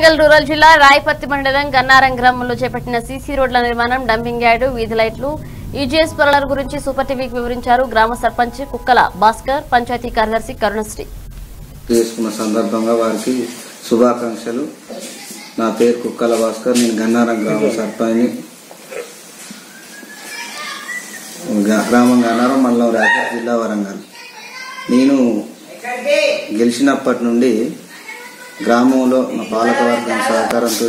Warangal rural జిల్లా రాయపత్తి మండలం గన్నారం గ్రామంలో చేపట్టిన సీసీ రోడ్ల నిర్మాణం డంపింగ్ యార్డు వీధి లైట్లు ఈజీఎస్ పనుల గురించి సూపర్ టీవీకి వివరించారు గ్రామ సర్పంచ్ కుక్కల భాస్కర్ పంచాయతీ కార్యదర్శి కరుణశ్రీ చేసుకున్న సందర్భంగా వారికి శుభాకాంక్షలు నా పేరు కుక్కల భాస్కర్ నేను గన్నారం గ్రామ సర్పంచ్ని గ- గ్రామం గన్నారం మండలం రాజపేట జిల్లా వరంగల్ నేను గెలిచినప్పటి నుండి గ్రామంలో మా పాలకవర్గం సహకారంతో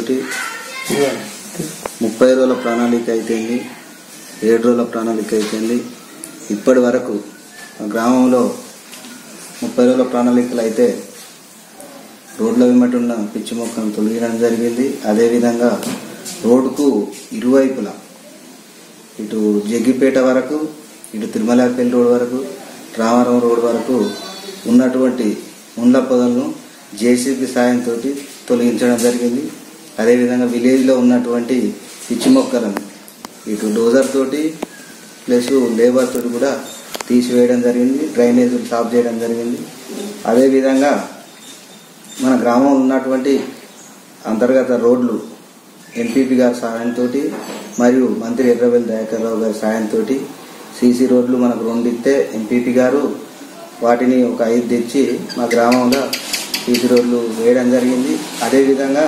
ముప్పై రోజుల ప్రణాళిక అయిపోయింది ఏడు రోజుల ప్రణాళిక అయిపోయింది ఇప్పటి వరకు మా గ్రామంలో ముప్పై రోజుల ప్రణాళికలు అయితే రోడ్ల వెంబటి ఉన్న పిచ్చి మొక్కను తొలగించడం జరిగింది అదేవిధంగా రోడ్డుకు ఇరువైపులా ఇటు జగ్గిపేట వరకు ఇటు తిరుమలపల్లి రోడ్ వరకు రామారం రోడ్ వరకు ఉన్నటువంటి ముండ్ల పొదలను జేసీబీ సాయంతో తొలగించడం జరిగింది అదేవిధంగా విలేజ్లో ఉన్నటువంటి పిచ్చి మొక్కలను ఇటు డోజర్ తోటి ప్లస్ లేబర్ తోటి కూడా తీసివేయడం జరిగింది డ్రైనేజీలు సాఫ్ చేయడం జరిగింది అదేవిధంగా మన గ్రామంలో ఉన్నటువంటి అంతర్గత రోడ్లు ఎంపీపీ గారి సహాయంతో మరియు మంత్రి ఎర్రబెల్లి దయాకర్ రావు గారి సహాయంతో సీసీ రోడ్లు మనకు రెండు ఇస్తే ఎంపీపీ గారు వాటిని ఒక ఐదు తెచ్చి మా గ్రామంలో సీసీ రోడ్లు వేయడం జరిగింది అదేవిధంగా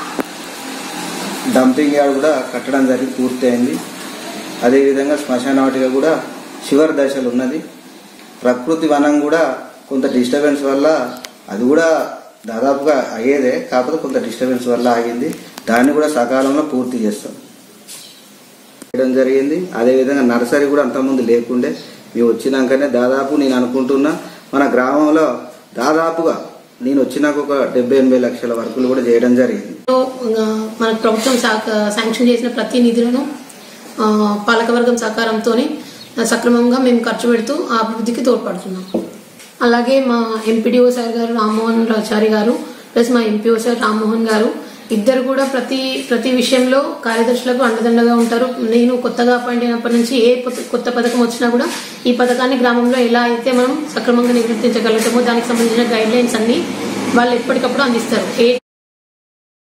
డంపింగ్ యార్డ్ కూడా కట్టడం జరిగి పూర్తయింది అదేవిధంగా శ్మశాన వాటిక కూడా చివరి దశలు ఉన్నది ప్రకృతి వనం కూడా కొంత డిస్టర్బెన్స్ వల్ల అది కూడా దాదాపుగా అయ్యేదే కాకపోతే కొంత డిస్టర్బెన్స్ వల్ల ఆగింది దాన్ని కూడా సకాలంలో పూర్తి చేస్తాం చేయడం జరిగింది అదేవిధంగా నర్సరీ కూడా అంతకుముందు లేకుండే మేము వచ్చినాకనే దాదాపు నేను అనుకుంటున్నా మన గ్రామంలో దాదాపుగా నేను వచ్చినాక ఒక డెబ్బై ఎనభై లక్షల వర్కులు కూడా చేయడం జరిగింది లో, ఆ, మన ప్రభుత్వం శాఖ- శాంక్షన్ చేసిన ప్రతి నిధులను ఆ, పాలకవర్గం సహకారంతో సక్రమంగా మేము ఖర్చు పెడుతూ ఆ అభివృద్ధికి తోడ్పడుతున్నాం అలాగే మా ఎంపీడీఓ సార్ గారు రామ్మోహన్ రాచారి గారు ప్లస్ మా ఎంపీఓ సార్ రామ్మోహన్ గారు ఇద్దరు కూడా ప్రతి ప్రతి విషయంలో కార్యదర్శులకు అండదండగా ఉంటారు నేను కొత్తగా అపాయింట్ అయినప్పటి నుంచి ఏ కొత్త- కొత్త పథకం వచ్చినా కూడా ఈ పథకాన్ని గ్రామంలో ఎలా అయితే మనం సక్రమంగా నిర్వర్తించగలుగుతామో దానికి సంబంధించిన గైడ్ లైన్స్ అన్ని వాళ్ళు ఎప్పటికప్పుడు అందిస్తారు ఏ